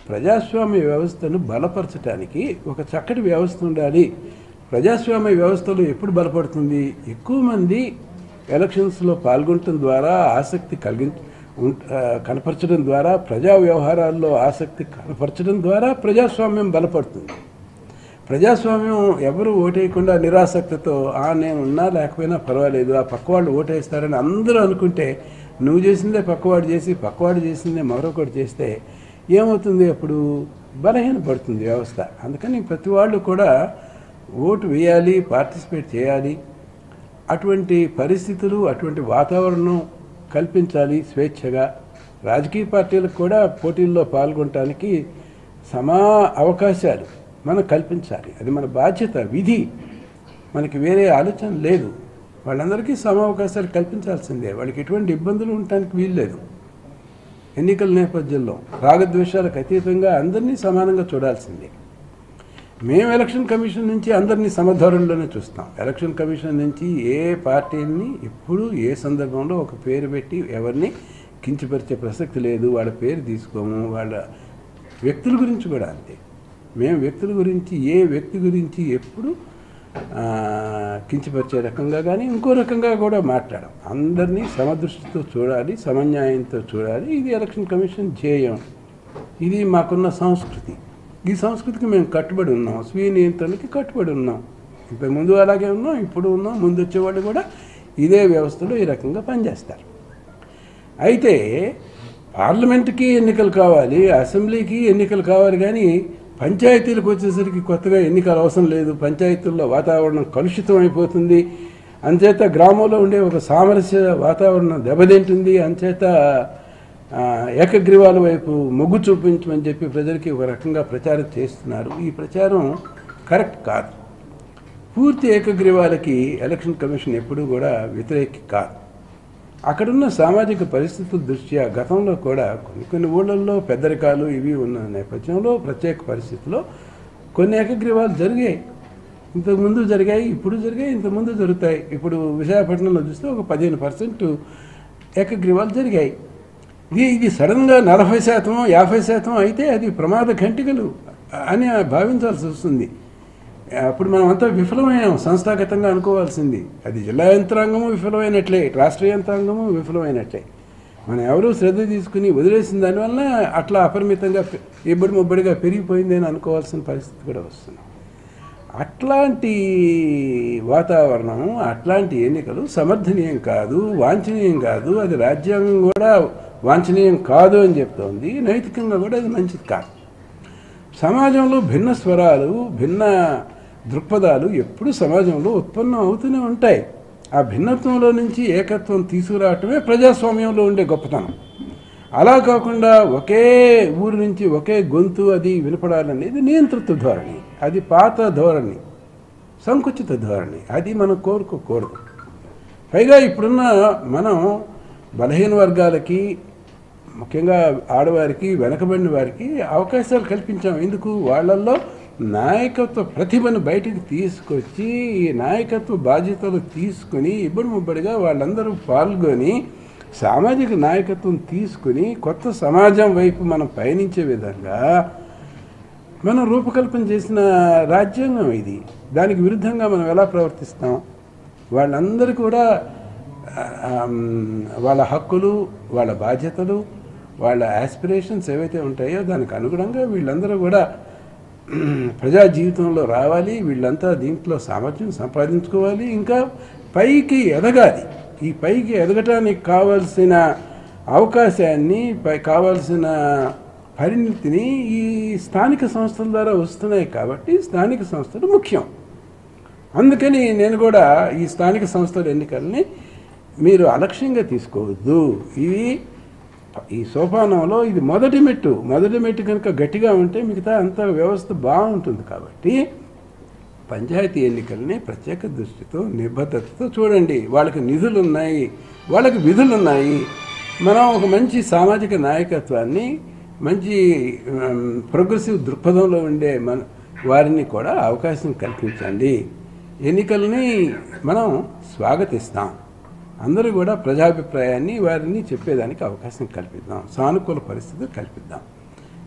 ప్రజాస్వామ్య వ్యవస్థను బలపరచడానికి ఒక చక్కటి వ్యవస్థ ఉండాలి ప్రజాస్వామ్య వ్యవస్థలో ఎప్పుడు బలపడుతుంది ఎక్కువ మంది ఎలక్షన్స్లో పాల్గొనటం ద్వారా ఆసక్తి కలిగి ఉం- ఆ, కనపరచడం ద్వారా ప్రజా వ్యవహారాల్లో ఆసక్తి కనపరచడం ద్వారా ప్రజాస్వామ్యం బలపడుతుంది ప్రజాస్వామ్యం ఎవరు ఓటేయకుండా నిరాసక్తితో ఆ నేను ఉన్నా లేకపోయినా పర్వాలేదు ఆ పక్కవాళ్ళు ఓటేస్తారని అందరూ అనుకుంటే నువ్వు చేసిందే పక్కవాడు చేసి పక్కవాడు చేసిందే మరొకటి చేస్తే ఏమవుతుంది అప్పుడు బలహీనపడుతుంది వ్యవస్థ అందుకని ప్రతి వాళ్ళు కూడా ఓటు వేయాలి పార్టిసిపేట్ చేయాలి అటువంటి పరిస్థితులు అటువంటి వాతావరణం కల్పించాలి స్వేచ్ఛగా రాజకీయ పార్టీలకు కూడా పోటీల్లో పాల్గొనటానికి సమా అవకాశాలు మనం కల్పించాలి అది మన బాధ్యత విధి మనకి వేరే ఆలోచన లేదు వాళ్ళందరికీ సమ అవకాశాలు కల్పించాల్సిందే వాళ్ళకి ఎటువంటి ఇబ్బందులు ఉండటానికి వీల్లేదు ఎన్నికల నేపథ్యంలో రాగద్వేషాలకు అతీతంగా అందరినీ సమానంగా చూడాల్సిందే మేము ఎలక్షన్ కమిషన్ నుంచి అందరినీ సమధోరణిలోనే చూస్తాం ఎలక్షన్ కమిషన్ నుంచి ఏ పార్టీని ఎప్పుడు ఏ సందర్భంలో ఒక పేరు పెట్టి ఎవరిని కించపరిచే ప్రసక్తి లేదు వాళ్ళ పేరు తీసుకోము వాళ్ళ వ్యక్తుల గురించి కూడా అంతే మేము వ్యక్తుల గురించి ఏ వ్యక్తి గురించి ఎప్పుడు ఆ, కించపరిచే రకంగా కానీ ఇంకో రకంగా కూడా మాట్లాడం అందరినీ సమదృష్టితో చూడాలి సమన్యాయంతో చూడాలి ఇది ఎలక్షన్ కమిషన్ ధ్యేయం ఇది మాకున్న సంస్కృతి ఈ సంస్కృతికి మేము కట్టుబడి ఉన్నాం స్వీయ నియంత్రణకి కట్టుబడి ఉన్నాం ఇంతకుముందు అలాగే ఉన్నాం ఇప్పుడు ఉన్నాం ముందు వచ్చేవాళ్ళు కూడా ఇదే వ్యవస్థలో ఈ రకంగా పనిచేస్తారు అయితే పార్లమెంట్కి ఎన్నికలు కావాలి అసెంబ్లీకి ఎన్నికలు కావాలి కానీ పంచాయతీలకు వచ్చేసరికి కొత్తగా ఎన్నికలు అవసరం లేదు పంచాయతీల్లో వాతావరణం కలుషితం అయిపోతుంది అంచేత గ్రామంలో ఉండే ఒక సామరస్య వాతావరణం దెబ్బతింటుంది అంచేత ఆ, ఏకగ్రీవాల వైపు మొగ్గు చూపించమని చెప్పి ప్రజలకి ఒక రకంగా ప్రచారం చేస్తున్నారు ఈ ప్రచారం కరెక్ట్ కాదు పూర్తి ఏకగ్రీవాలకి ఎలక్షన్ కమిషన్ ఎప్పుడూ కూడా వ్యతిరేకి కాదు అక్కడున్న సామాజిక పరిస్థితుల దృష్ట్యా గతంలో కూడా కొన్ని కొన్ని ఊళ్ళల్లో పెద్దరికాలు ఇవి ఉన్న నేపథ్యంలో ప్రత్యేక పరిస్థితుల్లో కొన్ని ఏకగ్రీవాలు జరిగాయి ఇంతకుముందు జరిగాయి ఇప్పుడు జరిగాయి ఇంతకుముందు జరుగుతాయి ఇప్పుడు విశాఖపట్నంలో చూస్తే ఒక పదిహేను పర్సెంట్ ఏకగ్రీవాలు జరిగాయి ఇది ఇది సడన్గా నలభై శాతం యాభై శాతం అయితే అది ప్రమాద ఘంటికలు అని భావించాల్సి వస్తుంది అప్పుడు మనం అంతా విఫలమయ్యాం సంస్థాగతంగా అనుకోవాల్సింది అది జిల్లా యంత్రాంగము విఫలమైనట్లే రాష్ట్ర యంత్రాంగము విఫలమైనట్లే మనం ఎవరూ శ్రద్ధ తీసుకుని వదిలేసిన దానివల్ల అట్లా అపరిమితంగా పె- ఇబ్బడి ముబ్బడిగా పెరిగిపోయింది అని అనుకోవాల్సిన పరిస్థితి కూడా వస్తుంది అట్లాంటి వాతావరణం అట్లాంటి ఎన్నికలు సమర్థనీయం కాదు వాంఛనీయం కాదు అది రాజ్యాంగం కూడా వాంఛనీయం కాదు అని చెప్తోంది నైతికంగా కూడా అది మంచిది కాదు సమాజంలో భిన్న స్వరాలు భిన్న దృక్పథాలు ఎప్పుడు సమాజంలో ఉత్పన్నం అవుతూనే ఉంటాయి ఆ భిన్నత్వంలో నుంచి ఏకత్వం తీసుకురావటమే ప్రజాస్వామ్యంలో ఉండే గొప్పతనం అలా కాకుండా ఒకే ఊరు నుంచి ఒకే గొంతు అది వినపడాలనేది నియంతృత్వ ధోరణి అది పాత ధోరణి సంకుచిత ధోరణి అది మనం కోరుకోకూడదు పైగా ఇప్పుడున్న మనం బలహీన వర్గాలకి ముఖ్యంగా ఆడవారికి వెనకబడిన వారికి అవకాశాలు కల్పించాం ఎందుకు వాళ్ళల్లో నాయకత్వ ప్రతిభను బయటికి తీసుకొచ్చి ఈ నాయకత్వ బాధ్యతలు తీసుకుని ఇబ్బడి ముబ్బడిగా వాళ్ళందరూ పాల్గొని సామాజిక నాయకత్వం తీసుకుని కొత్త సమాజం వైపు మనం పయనించే విధంగా మనం రూపకల్పన చేసిన రాజ్యాంగం ఇది దానికి విరుద్ధంగా మనం ఎలా ప్రవర్తిస్తాం వాళ్ళందరూ కూడా ఆమ్, వాళ్ళ హక్కులు వాళ్ళ బాధ్యతలు వాళ్ళ ఆస్పిరేషన్స్ ఏవైతే ఉంటాయో దానికి అనుగుణంగా వీళ్ళందరూ కూడా ప్రజా జీవితంలో రావాలి వీళ్ళంతా దీంట్లో సామర్థ్యం సంపాదించుకోవాలి ఇంకా పైకి ఎదగాలి ఈ పైకి ఎదగటానికి కావాల్సిన అవకాశాన్ని పై కావాల్సిన పరిణితిని ఈ స్థానిక సంస్థల ద్వారా వస్తున్నాయి కాబట్టి స్థానిక సంస్థలు ముఖ్యం అందుకని నేను కూడా ఈ స్థానిక సంస్థల ఎన్నికల్ని మీరు అలక్ష్యంగా తీసుకోవద్దు ఇవి ఈ సోపానంలో ఇది మొదటి మెట్టు మొదటి మెట్టు కనుక గట్టిగా ఉంటే మిగతా అంత వ్యవస్థ బాగుంటుంది కాబట్టి పంచాయతీ ఎన్నికల్ని ప్రత్యేక దృష్టితో నిబద్ధతతో చూడండి వాళ్ళకి నిధులు ఉన్నాయి వాళ్ళకి విధులు ఉన్నాయి మనం ఒక మంచి సామాజిక నాయకత్వాన్ని మంచి ప్రోగ్రెసివ్ దృక్పథంలో ఉండే మన వారిని కూడా అవకాశం కల్పించండి ఎన్నికల్ని మనం స్వాగతిస్తాం అందరూ కూడా ప్రజాభిప్రాయాన్ని వారిని చెప్పేదానికి అవకాశం కల్పిద్దాం సానుకూల పరిస్థితులు కల్పిద్దాం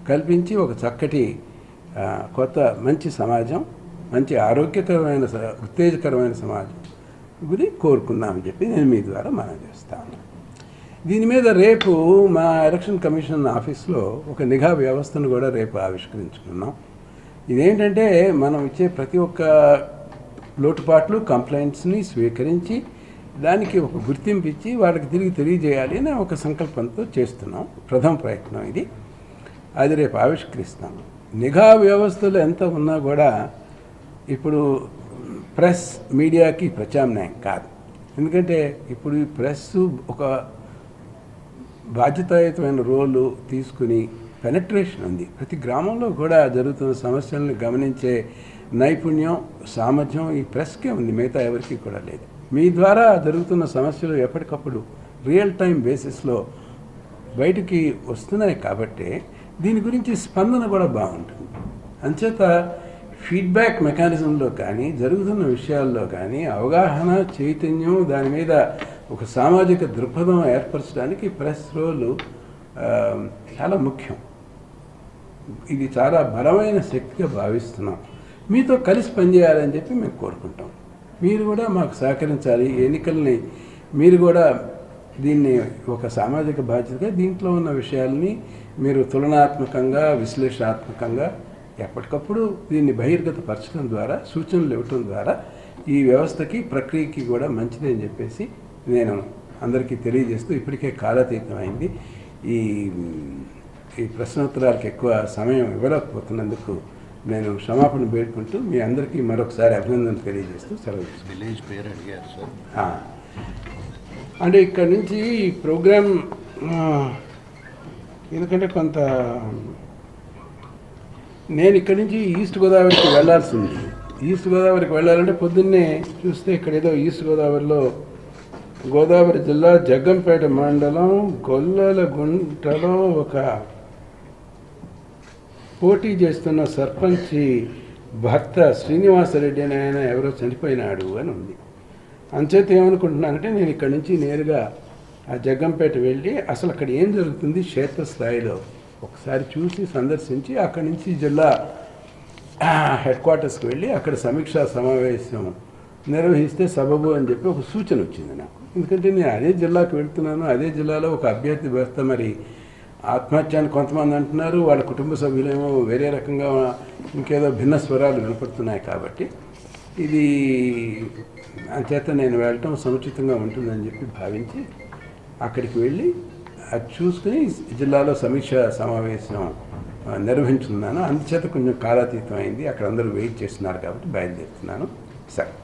కల్పించి ఒక చక్కటి ఆ, కొత్త మంచి సమాజం మంచి ఆరోగ్యకరమైన స- ఉత్తేజకరమైన సమాజం గురి కోరుకున్నామని చెప్పి నేను మీ ద్వారా మనం చేస్తాను దీని మీద రేపు మా ఎలక్షన్ కమిషన్ ఆఫీస్లో ఒక నిఘా వ్యవస్థను కూడా రేపు ఆవిష్కరించుకున్నాం ఇదేంటంటే మనం ఇచ్చే ప్రతి ఒక్క లోటుపాట్లు కంప్లైంట్స్ని స్వీకరించి దానికి ఒక గుర్తింపు ఇచ్చి వాళ్ళకి తిరిగి తెలియజేయాలి అనే ఒక సంకల్పంతో చేస్తున్నాం ప్రథమ ప్రయత్నం ఇది అది రేపు ఆవిష్కరిస్తాం నిఘా వ్యవస్థలు ఎంత ఉన్నా కూడా ఇప్పుడు ప్రెస్ మీడియాకి ప్రత్యామ్నాయం కాదు ఎందుకంటే ఇప్పుడు ఈ ప్రెస్ ఒక బాధ్యతాయుతమైన రోలు తీసుకుని పెనట్రేషన్ ఉంది ప్రతి గ్రామంలో కూడా జరుగుతున్న సమస్యలను గమనించే నైపుణ్యం సామర్థ్యం ఈ ప్రెస్కే ఉంది మిగతా ఎవరికి కూడా లేదు మీ ద్వారా జరుగుతున్న సమస్యలు ఎప్పటికప్పుడు రియల్ టైం బేసిస్లో బయటికి వస్తున్నాయి కాబట్టి దీని గురించి స్పందన కూడా బాగుంటుంది అంచేత ఫీడ్బ్యాక్ మెకానిజంలో కానీ జరుగుతున్న విషయాల్లో కానీ అవగాహన చైతన్యం దాని మీద ఒక సామాజిక దృక్పథం ఏర్పరచడానికి ప్రెస్ రోలు ఆ, చాలా ముఖ్యం ఇది చాలా బలమైన శక్తిగా భావిస్తున్నాం మీతో కలిసి పనిచేయాలని చెప్పి మేము కోరుకుంటాం మీరు కూడా మాకు సహకరించాలి ఎన్నికల్ని మీరు కూడా దీన్ని ఒక సామాజిక బాధ్యతగా దీంట్లో ఉన్న విషయాల్ని మీరు తులనాత్మకంగా విశ్లేషణాత్మకంగా ఎప్పటికప్పుడు దీన్ని బహిర్గతపరచడం ద్వారా సూచనలు ఇవ్వటం ద్వారా ఈ వ్యవస్థకి ప్రక్రియకి కూడా మంచిది అని చెప్పేసి నేను అందరికీ తెలియజేస్తూ ఇప్పటికే కాలాతీతమైంది ఈ ఈ ప్రశ్నోత్తరాలకు ఎక్కువ సమయం ఇవ్వలేకపోతున్నందుకు నేను క్షమాపణ వేడుకుంటూ మీ అందరికీ మరొకసారి అభినందనలు తెలియజేస్తూ సెలవు తీసుకుంటాను. విలేజ్ పేరు అడిగారు సార్ ఆ. అంటే ఇక్కడ నుంచి ఈ ప్రోగ్రామ్ ఆ, ఎందుకంటే కొంత నేను ఇక్కడి నుంచి ఈస్ట్ గోదావరికి వెళ్ళాల్సి ఉంది ఈస్ట్ గోదావరికి వెళ్ళాలంటే పొద్దున్నే చూస్తే ఇక్కడ ఏదో ఈస్ట్ గోదావరిలో గోదావరి జిల్లా జగ్గంపేట మండలం గొల్లల గుంటలో ఒక పోటీ చేస్తున్న సర్పంచ్ భర్త శ్రీనివాసరెడ్డి అని ఆయన ఎవరో చనిపోయినాడు అని ఉంది అంచేత ఏమనుకుంటున్నానంటే నేను ఇక్కడి నుంచి నేరుగా ఆ జగ్గంపేట వెళ్ళి అసలు అక్కడ ఏం జరుగుతుంది క్షేత్రస్థాయిలో ఒకసారి చూసి సందర్శించి అక్కడి నుంచి జిల్లా హెడ్ క్వార్టర్స్కి వెళ్ళి అక్కడ సమీక్షా సమావేశం నిర్వహిస్తే సబబు అని చెప్పి ఒక సూచన వచ్చింది నాకు ఎందుకంటే నేను అదే జిల్లాకు వెళ్తున్నాను అదే జిల్లాలో ఒక అభ్యర్థి వ్యవస్థ మరి ఆత్మహత్య అని కొంతమంది అంటున్నారు వాళ్ళ కుటుంబ సభ్యులేమో వేరే రకంగా ఇంకేదో భిన్న స్వరాలు వినపడుతున్నాయి కాబట్టి ఇది అంచేత నేను వెళ్ళటం సముచితంగా ఉంటుందని చెప్పి భావించి అక్కడికి వెళ్ళి అది చూసుకుని జిల్లాలో సమీక్ష సమావేశం ఆ, నిర్వహించున్నాను అందుచేత కొంచెం కాలాతీతం అయింది అక్కడ అందరూ వెయిట్ చేస్తున్నారు కాబట్టి బయలుదేరుతున్నాను సరే